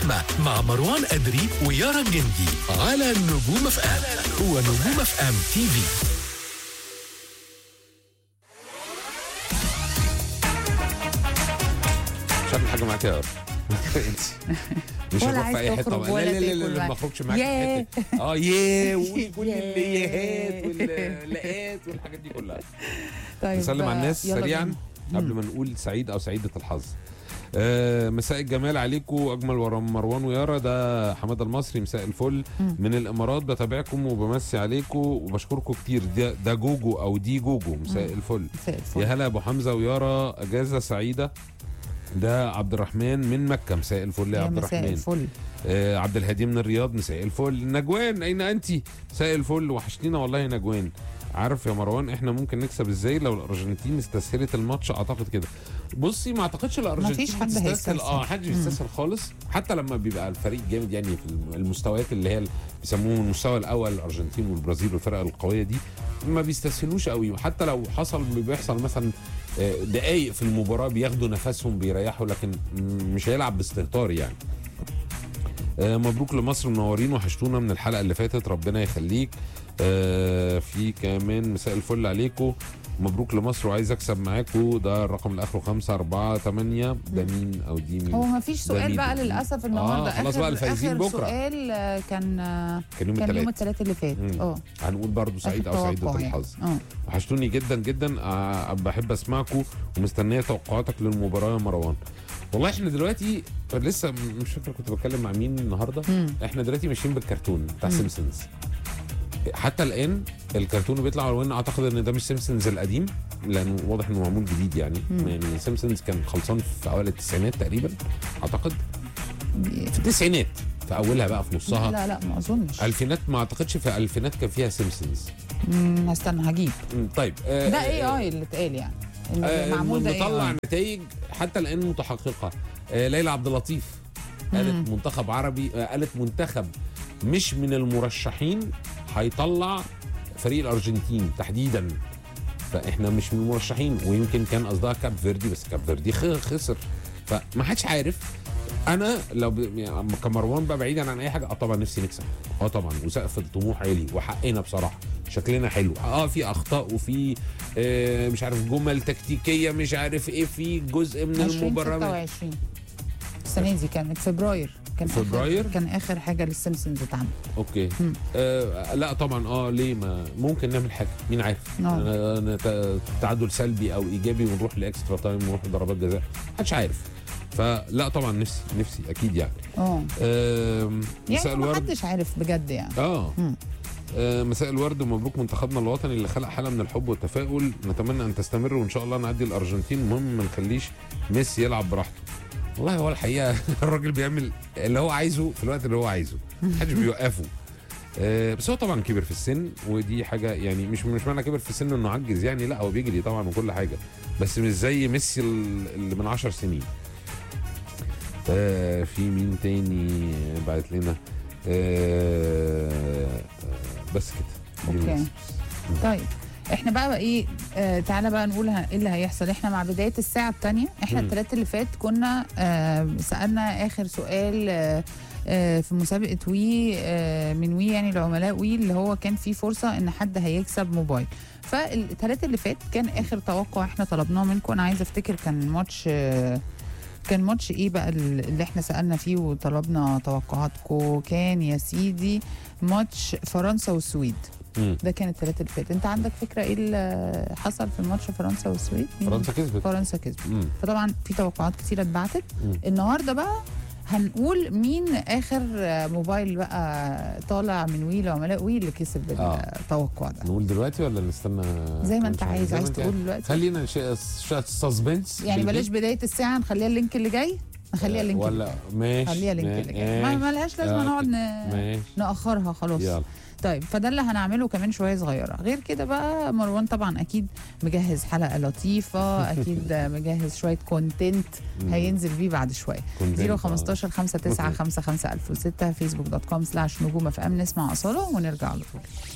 اللحمة مع مروان أدري ويارا الجندي على نجوم اف ام هو نجوم اف ام تي في مش هعمل حاجه معاك يا يارا مش ولا هروح في اي عايز حته تخرج لا ولا لا لا, تاكل لا, لا معاك. ما اخرجش معاك في ياه. حته اه ياه وكل ياه. الياهات واللاءات والحاجات دي كلها طيب نسلم على الناس يلا سريعا بينا. قبل ما نقول سعيد او سعيده الحظ آه مساء الجمال عليكم اجمل ورا مروان ويارا ده حماده المصري مساء الفل مم. من الامارات بتابعكم وبمسي عليكم وبشكركم كتير ده, ده جوجو او دي جوجو مساء الفل مساء الفل. يا هلا ابو حمزه ويارا اجازه سعيده ده عبد الرحمن من مكه مساء الفل يا يا عبد مساء الرحمن الفل آه عبد الهادي من الرياض مساء الفل نجوان اين انت مساء الفل وحشتينا والله يا نجوان عارف يا مروان احنا ممكن نكسب ازاي لو الارجنتين استسهلت الماتش اعتقد كده بصي ما اعتقدش الارجنتين مفيش حد بتستسهل هيستسهل. اه حدش بيستسهل خالص حتى لما بيبقى الفريق جامد يعني في المستويات اللي هي بيسموهم المستوى الاول الارجنتين والبرازيل والفرق القويه دي ما بيستسهلوش قوي وحتى لو حصل بيحصل مثلا آه، دقايق في المباراه بياخدوا نفسهم بيريحوا لكن م- مش هيلعب باستهتار يعني آه، مبروك لمصر منورين وحشتونا من الحلقه اللي فاتت ربنا يخليك آه، في كمان مساء الفل عليكم مبروك لمصر وعايز اكسب معاكم ده الرقم اللي اخره 5 4 8 ده مين او دي مين هو ما فيش ده سؤال مين؟ بقى للاسف النهارده خلاص آخر بقى الفايزين آخر بكرة. سؤال آه، كان آه، كان يوم كان يوم الثلاث الثلاث اللي فات مم. اه هنقول برضو سعيد آخر او سعيده توقع يعني. الحظ اه وحشتوني جدا جدا آه، بحب اسمعكم ومستنيه توقعاتك للمباراه يا مروان والله احنا دلوقتي لسه مش فاكر كنت بتكلم مع مين النهارده مم. احنا دلوقتي ماشيين بالكرتون بتاع مم. سيمبسونز حتى الان الكرتون اللي بيطلع الوان اعتقد ان ده مش سيمبسونز القديم لانه واضح انه معمول جديد يعني مم. يعني سيمبسونز كان خلصان في اوائل التسعينات تقريبا اعتقد في التسعينات في اولها بقى في نصها لا لا ما اظنش الفينات ما اعتقدش في الفينات كان فيها سيمبسونز مم، استنى هجيب مم، طيب آه، ده آه، اي اي اللي اتقال يعني اللي آه، معمول ده مطلع AI. نتائج حتى الان متحققه آه، ليلى عبد اللطيف قالت مم. منتخب عربي آه، قالت منتخب مش من المرشحين هيطلع فريق الارجنتين تحديدا فاحنا مش من المرشحين ويمكن كان قصدها كاب فيردي بس كاب فيردي خ- خسر فما حدش عارف انا لو ب... يعني كمروان بقى بعيدا عن اي حاجه اه طبعا نفسي نكسب اه طبعا وسقف الطموح عالي وحقنا بصراحه شكلنا حلو اه في اخطاء وفي آه مش عارف جمل تكتيكيه مش عارف ايه في جزء من 20 المباراه 26 السنه دي كانت فبراير كان فبراير؟ آخر كان اخر حاجه للسيمبسونز اتعمل اوكي مم. آه لا طبعا اه ليه ما ممكن نعمل حاجه مين عارف آه. أنا أنا ت- تعادل سلبي او ايجابي ونروح لاكسترا تايم ونروح لضربات جزاء محدش عارف فلا طبعا نفسي نفسي اكيد يعني اه آم، مساء يعني ما الورد حدش عارف بجد يعني اه مم. آه، مساء الورد ومبروك منتخبنا الوطني اللي خلق حاله من الحب والتفاؤل نتمنى ان تستمر وان شاء الله نعدي الارجنتين المهم ما نخليش ميسي يلعب براحته والله هو الحقيقه الراجل بيعمل اللي هو عايزه في الوقت اللي هو عايزه محدش بيوقفه آه، بس هو طبعا كبر في السن ودي حاجه يعني مش مش معنى كبر في السن انه عجز يعني لا هو بيجري طبعا وكل حاجه بس مش زي ميسي ال- اللي من 10 سنين آه، في مين تاني بعت لنا آه، آه، بس كده دي أوكي. الناس. طيب احنا بقى, بقى ايه آه تعالى بقى نقول ه- ايه اللي هيحصل احنا مع بدايه الساعه الثانيه احنا مم. الثلاث اللي فات كنا آه سالنا اخر سؤال آه آه في مسابقه وي آه من وي يعني العملاء وي اللي هو كان فيه فرصه ان حد هيكسب موبايل فالثلاث اللي فات كان اخر توقع احنا طلبناه منكم انا عايزه افتكر كان ماتش آه كان ماتش ايه بقى اللي احنا سالنا فيه وطلبنا توقعاتكم كان يا سيدي ماتش فرنسا والسويد مم. ده كان الثلاثة اللي فات انت عندك فكره ايه اللي حصل في الماتش فرنسا والسويد مين؟ فرنسا كسبت فرنسا كسبت مم. فطبعا في توقعات كتيره اتبعتت مم. النهارده بقى هنقول مين اخر موبايل بقى طالع من وي لعملاء وي اللي كسب آه. التوقع ده نقول دلوقتي ولا نستنى زي ما انت كمان شوية؟ عايز زي ما عايز انت تقول دلوقتي خلينا شيء سسبنس يعني بلاش بدايه الساعه نخليها اللينك اللي جاي نخليها اللينك اللي ولا ماشي خليها اللينك اللي جاي ما ما لهاش لازمه آه، نقعد ن... ماشي ناخرها خلاص يلا طيب فده اللي هنعمله كمان شويه صغيره غير كده بقى مروان طبعا اكيد مجهز حلقه لطيفه اكيد مجهز شويه كونتنت مم. هينزل بيه بعد شويه كونتنت، 015 59 55 1006 فيسبوك دوت كوم سلاش نجوم اف ام نسمع اصاله ونرجع على طول